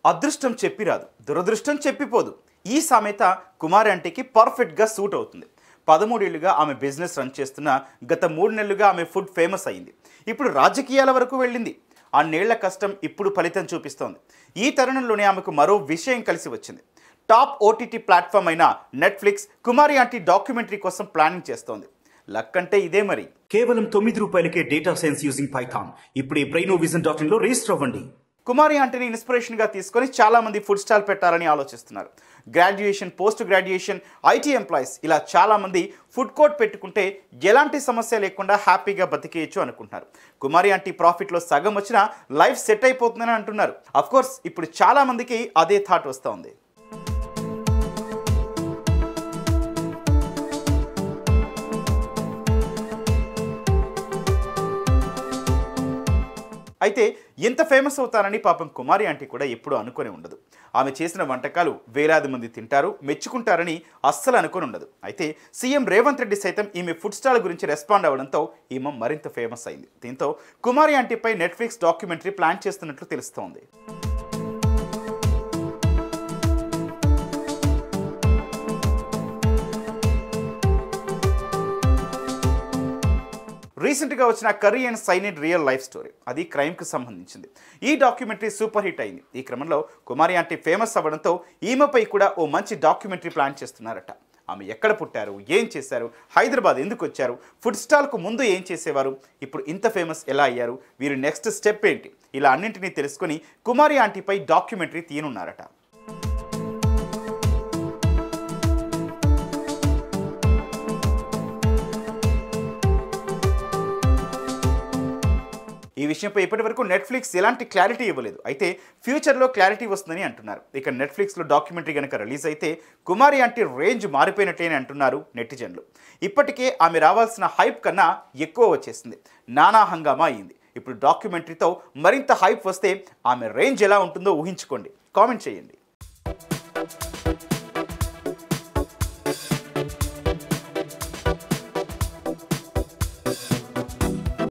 అదృష్టం చెప్పి రాదు దురదృష్టం చెప్పిపోదు ఈ సామెత కుమారి ఆంటీకి పర్ఫెక్ట్గా సూట్ అవుతుంది పదమూడేళ్లుగా ఆమె బిజినెస్ రన్ చేస్తున్న గత మూడు నెలలుగా ఆమె ఫుడ్ ఫేమస్ అయింది ఇప్పుడు రాజకీయాల వరకు వెళ్ళింది అన్నేళ్ల కష్టం ఇప్పుడు ఫలితం చూపిస్తోంది ఈ తరుణంలోనే ఆమెకు మరో విషయం కలిసి వచ్చింది టాప్ ఓటీటీ ప్లాట్ఫామ్ అయిన నెట్ఫ్లిక్స్ కుమారి ఆంటీ డాక్యుమెంటరీ కోసం ప్లానింగ్ చేస్తోంది లక్ అంటే ఇదే మరి కేవలం తొమ్మిది రూపాయలకే డేటా సైన్స్ యూజింగ్ పైథాన్ ఇప్పుడే బ్రెయినో విజన్ డాట్ ఇన్ లో రిజిస్టర్ అవ్వండి కుమారి ఆంటీని ఇన్స్పిరేషన్గా తీసుకొని చాలామంది ఫుడ్ స్టాల్ పెట్టాలని ఆలోచిస్తున్నారు graduation post graduation IT employees ఇలా చాలామంది ఫుడ్ కోర్ట్ పెట్టుకుంటే ఎలాంటి సమస్య లేకుండా హ్యాపీగా బతికేయచ్చు అనుకుంటున్నారు కుమారి ఆంటీ ప్రాఫిట్లో సగం వచ్చినా లైఫ్ సెట్ అయిపోతుందని అంటున్నారు కోర్స్ ఇప్పుడు చాలామందికి అదే థాట్ వస్తూ ఉంది అయితే ఎంత ఫేమస్ అవుతారని పాపం కుమారి ఆంటీ కూడా ఎప్పుడూ అనుకొని ఉండదు ఆమె చేసిన వంటకాలు వేలాది మంది తింటారు మెచ్చుకుంటారని అస్సలు అనుకొని ఉండదు అయితే సీఎం రేవంత్ రెడ్డి సైతం ఈమె ఫుడ్ స్టాల్ గురించి రెస్పాండ్ అవ్వడంతో ఈమె మరింత ఫేమస్ అయింది దీంతో కుమారి ఆంటీపై నెట్ఫ్లిక్స్ డాక్యుమెంటరీ ప్లాన్ చేస్తున్నట్లు తెలుస్తోంది రీసెంట్గా వచ్చిన curry and cyanide real life story అది క్రైమ్కి సంబంధించింది ఈ డాక్యుమెంటరీ సూపర్ హిట్ అయింది ఈ క్రమంలో కుమారి ఆంటీ ఫేమస్ అవ్వడంతో ఈమెపై కూడా ఓ మంచి డాక్యుమెంటరీ ప్లాన్ చేస్తున్నారట ఆమె ఎక్కడ పుట్టారు ఏం చేశారు హైదరాబాద్ ఎందుకు వచ్చారు ఫుడ్ స్టాల్కు ముందు ఏం చేసేవారు ఇప్పుడు ఇంత ఫేమస్ ఎలా అయ్యారు వీరి నెక్స్ట్ స్టెప్ ఏంటి ఇలా అన్నింటినీ తెలుసుకొని కుమారి ఆంటీపై డాక్యుమెంటరీ తీయనున్నారట ఈ విషయంపై ఇప్పటివరకు నెట్ఫ్లిక్స్ ఎలాంటి క్లారిటీ ఇవ్వలేదు అయితే ఫ్యూచర్లో క్లారిటీ వస్తుందని అంటున్నారు ఇక నెట్ఫ్లిక్స్లో డాక్యుమెంటరీ కనుక రిలీజ్ అయితే కుమారి అంటే రేంజ్ మారిపోయినట్టేని అంటున్నారు నెటిజన్లు ఇప్పటికే ఆమె రావాల్సిన హైప్ కన్నా ఎక్కువ వచ్చేసింది నానా హంగామా అయింది ఇప్పుడు డాక్యుమెంటరీతో మరింత హైప్ వస్తే ఆమె రేంజ్ ఎలా ఉంటుందో ఊహించుకోండి కామెంట్ చేయండి